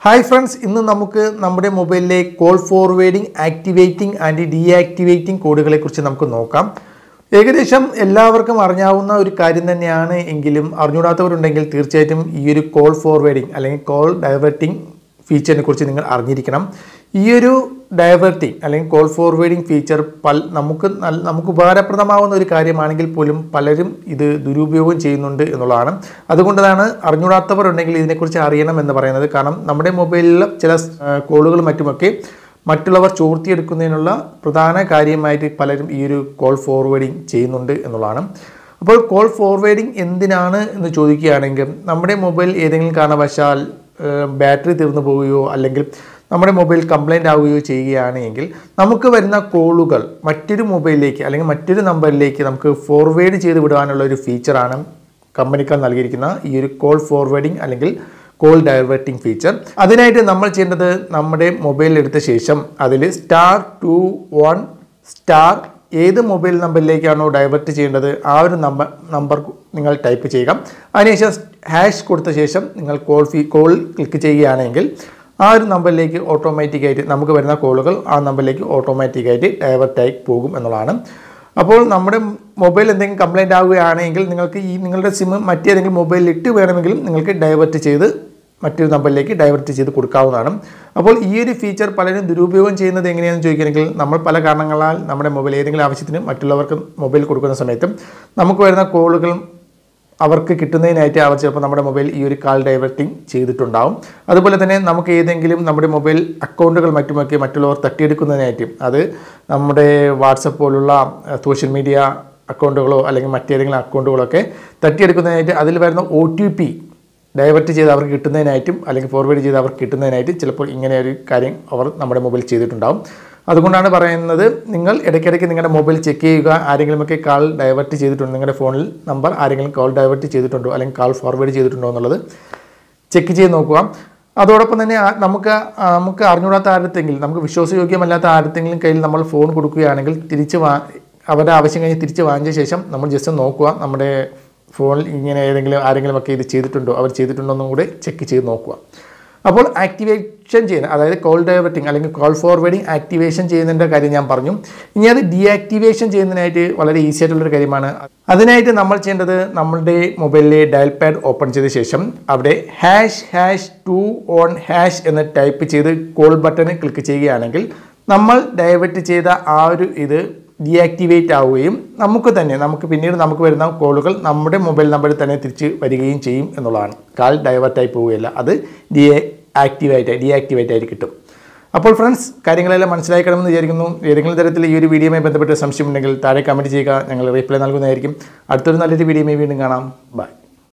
hi friends ഇന്ന് നമുക്ക് നമ്മുടെ മൊബൈലിലെ call forwarding activating and deactivating കോഡുകളെ കുറിച്ച് നമുക്ക് നോക്കാം ഏകദേശം എല്ലാവർക്കും അറിഞ്ഞാവുന്ന ഒരു കാര്യം തന്നെയാണ് എങ്കിലും അറിഞ്ഞൂടാത്തവരുണ്ടെങ്കിൽ തീർച്ചയായിട്ടും ഈ ഒരു കോൾ ഫോർവേഡിംഗ് അല്ലെങ്കിൽ കോൾ ഡൈവേർട്ടിംഗ് ഫീച്ചറിനെ കുറിച്ച് നിങ്ങൾ അറിഞ്ഞിരിക്കണം ഈ ഒരു ഡൈവേർട്ടിംഗ് അല്ലെങ്കിൽ കോൾ ഫോർവേഡിംഗ് ഫീച്ചർ പൽ നമുക്ക് നല്ല- നമുക്ക് ഉപകാരപ്രദമാവുന്ന ഒരു കാര്യമാണെങ്കിൽ പോലും പലരും ഇത് ദുരുപയോഗം ചെയ്യുന്നുണ്ട് എന്നുള്ളതാണ് അതുകൊണ്ടാണ് അറിഞ്ഞൂടാത്തവർ ഉണ്ടെങ്കിൽ ഇതിനെക്കുറിച്ച് അറിയണം എന്ന് പറയുന്നത് കാരണം നമ്മുടെ മൊബൈലിൽ ചില കോളുകളും മറ്റുമൊക്കെ മറ്റുള്ളവർ ചോർത്തിയെടുക്കുന്നതിനുള്ള പ്രധാന കാര്യമായിട്ട് പലരും ഈ ഒരു കോൾ ഫോർവേഡിംഗ് ചെയ്യുന്നുണ്ട് എന്നുള്ളതാണ് അപ്പോൾ കോൾ ഫോർവേഡിംഗ് എന്തിനാണ് എന്ന് ചോദിക്കുകയാണെങ്കിൽ നമ്മുടെ മൊബൈൽ ഏതെങ്കിലും കാരണവശാൽ ബാറ്ററി തീർന്നു പോവുകയോ അല്ലെങ്കിൽ നമ്മുടെ മൊബൈൽ കംപ്ലൈൻ്റ് ആവുകയോ ചെയ്യുകയാണെങ്കിൽ നമുക്ക് വരുന്ന കോളുകൾ മറ്റൊരു മൊബൈലിലേക്ക് അല്ലെങ്കിൽ മറ്റൊരു നമ്പറിലേക്ക് നമുക്ക് ഫോർവേഡ് ചെയ്ത് വിടാനുള്ള ഒരു ഫീച്ചറാണ് കമ്പനിക്കാർ നൽകിയിരിക്കുന്ന ഈ ഒരു കോൾ ഫോർവേഡിംഗ് അല്ലെങ്കിൽ കോൾ ഡൈവേർട്ടിംഗ് ഫീച്ചർ അതിനായിട്ട് നമ്മൾ ചെയ്യേണ്ടത് നമ്മുടെ മൊബൈൽ എടുത്ത ശേഷം അതിൽ സ്റ്റാർ ടു വൺ സ്റ്റാർ ഏത് മൊബൈൽ നമ്പറിലേക്കാണോ ഡൈവേർട്ട് ചെയ്യേണ്ടത് ആ ഒരു നമ്പർ നമ്പർ നിങ്ങൾ ടൈപ്പ് ചെയ്യുക അതിനുശേഷം ഹാഷ് കൊടുത്ത ശേഷം നിങ്ങൾ കോൾ ഫീ കോൾ ക്ലിക്ക് ചെയ്യുകയാണെങ്കിൽ ആ ഒരു നമ്പറിലേക്ക് ഓട്ടോമാറ്റിക്കായിട്ട് നമുക്ക് വരുന്ന കോളുകൾ ആ നമ്പറിലേക്ക് ഓട്ടോമാറ്റിക്കായിട്ട് ഡൈവേർട്ടായി പോകും എന്നുള്ളതാണ് അപ്പോൾ നമ്മുടെ മൊബൈൽ എന്തെങ്കിലും കംപ്ലൈൻ്റ് ആവുകയാണെങ്കിൽ നിങ്ങൾക്ക് ഈ നിങ്ങളുടെ സിം മറ്റേതെങ്കിലും മൊബൈലിൽ ഇട്ട് വേണമെങ്കിലും നിങ്ങൾക്ക് ഡൈവേർട്ട് ചെയ്ത് മറ്റൊരു നമ്പറിലേക്ക് ഡൈവേർട്ട് ചെയ്ത് കൊടുക്കാവുന്നതാണ് അപ്പോൾ ഈ ഒരു ഫീച്ചർ പലരും ദുരുപയോഗം ചെയ്യുന്നത് എങ്ങനെയാണെന്ന് ചോദിക്കുകയാണെങ്കിൽ നമ്മൾ പല കാരണങ്ങളാൽ നമ്മുടെ മൊബൈൽ ഏതെങ്കിലും ആവശ്യത്തിന് മറ്റുള്ളവർക്ക് മൊബൈൽ കൊടുക്കുന്ന സമയത്തും നമുക്ക് വരുന്ന കോളുകൾ അവർക്ക് കിട്ടുന്നതിനായിട്ട് അവർ ചിലപ്പോൾ നമ്മുടെ മൊബൈൽ ഈ ഒരു കാൾ ഡൈവേർട്ടിംഗ് ചെയ്തിട്ടുണ്ടാവും അതുപോലെ തന്നെ നമുക്ക് ഏതെങ്കിലും നമ്മുടെ മൊബൈൽ അക്കൗണ്ടുകൾ മറ്റുമൊക്കെ മറ്റുള്ളവർ തട്ടിയെടുക്കുന്നതിനായിട്ട് അത് നമ്മുടെ വാട്സപ്പ് പോലുള്ള സോഷ്യൽ മീഡിയ അക്കൗണ്ടുകളോ അല്ലെങ്കിൽ മറ്റേതെങ്കിലും അക്കൗണ്ടുകളൊക്കെ തട്ടിയെടുക്കുന്നതിനായിട്ട് അതിൽ വരുന്ന ഒ ടി പി ഡൈവേർട്ട് ചെയ്ത് അവർക്ക് കിട്ടുന്നതിനായിട്ടും അല്ലെങ്കിൽ ഫോർവേഡ് ചെയ്ത് അവർക്ക് കിട്ടുന്നതിനായിട്ട് ചിലപ്പോൾ ഇങ്ങനെ ഒരു കാര്യം അവർ നമ്മുടെ മൊബൈൽ ചെയ്തിട്ടുണ്ടാവും അതുകൊണ്ടാണ് പറയുന്നത് നിങ്ങൾ ഇടയ്ക്കിടയ്ക്ക് നിങ്ങളുടെ മൊബൈൽ ചെക്ക് ചെയ്യുക ആരെങ്കിലുമൊക്കെ കാൾ ഡൈവേർട്ട് ചെയ്തിട്ടുണ്ടോ നിങ്ങളുടെ ഫോണിൽ നമ്പർ ആരെങ്കിലും കോൾ ഡൈവേർട്ട് ചെയ്തിട്ടുണ്ടോ അല്ലെങ്കിൽ കാൾ ഫോർവേഡ് ചെയ്തിട്ടുണ്ടോ എന്നുള്ളത് ചെക്ക് ചെയ്ത് നോക്കുക അതോടൊപ്പം തന്നെ ആ- നമുക്ക് ആ നമുക്ക് അറിഞ്ഞൂടാത്ത ആരത്തെങ്കിലും നമുക്ക് വിശ്വാസയോഗ്യമല്ലാത്ത ആരത്തെങ്കിലും കയ്യിൽ നമ്മൾ ഫോൺ കൊടുക്കുകയാണെങ്കിൽ തിരിച്ച് വാ അവരുടെ ആവശ്യം കഴിഞ്ഞ് തിരിച്ച് വാങ്ങിച്ച ശേഷം നമ്മൾ ജസ്റ്റ് നോക്കുക നമ്മുടെ ഫോണിൽ ഇങ്ങനെ ഏതെങ്കിലും ആരെങ്കിലും ഒക്കെ ഇത് ചെയ്തിട്ടുണ്ടോ അവർ ചെയ്തിട്ടുണ്ടോ എന്നും കൂടെ ചെക്ക് ചെയ്ത് നോക്കുക അപ്പോൾ ആക്ടിവേഷൻ ചെയ്യുന്ന അതായത് കോൾ ഡൈവേർട്ടിംഗ് അല്ലെങ്കിൽ കോൾ ഫോർവേഡിംഗ് ആക്ടിവേഷൻ ചെയ്യുന്നതിൻ്റെ കാര്യം ഞാൻ പറഞ്ഞു ഇനി അത് ഡീആക്ടിവേഷൻ ചെയ്യുന്നതിനായിട്ട് വളരെ ഈസി ആയിട്ടുള്ളൊരു കാര്യമാണ് അതിനായിട്ട് നമ്മൾ ചെയ്യേണ്ടത് നമ്മളുടെ മൊബൈലിലെ ഡയൽ പാഡ് ഓപ്പൺ ചെയ്ത ശേഷം അവിടെ hash hash two one hash എന്ന് ടൈപ്പ് ചെയ്ത് കോൾ ബട്ടൺ ക്ലിക്ക് ചെയ്യുകയാണെങ്കിൽ നമ്മൾ ഡൈവേർട്ട് ചെയ്ത ആ ഒരു ഇത് ഡീആക്ടിവേറ്റ് ആവുകയും നമുക്ക് തന്നെ നമുക്ക് പിന്നീട് നമുക്ക് വരുന്ന കോളുകൾ നമ്മുടെ മൊബൈൽ നമ്പറിൽ തന്നെ തിരിച്ച് വരികയും ചെയ്യും എന്നുള്ളതാണ് കാൾ ഡൈവേർട്ടായി പോവുകയില്ല അത് ഡി ആക്ടിവേറ്റ് ഡീആക്ടിവേറ്റ് ആയിട്ട് കിട്ടും അപ്പോൾ ഫ്രണ്ട്സ് കാര്യങ്ങളെല്ലാം മനസ്സിലാക്കണമെന്ന് വിചാരിക്കുന്നു ഏതെങ്കിലും തരത്തിൽ ഈ ഒരു വീഡിയോയുമായി ബന്ധപ്പെട്ട് സംശയമുണ്ടെങ്കിൽ താഴെ കമൻറ്റ് ചെയ്യുക ഞങ്ങൾ റീപ്ലൈ നൽകുന്നതായിരിക്കും അടുത്തൊരു നല്ലൊരു വീഡിയോയുമായി വീണ്ടും കാണാം ബൈ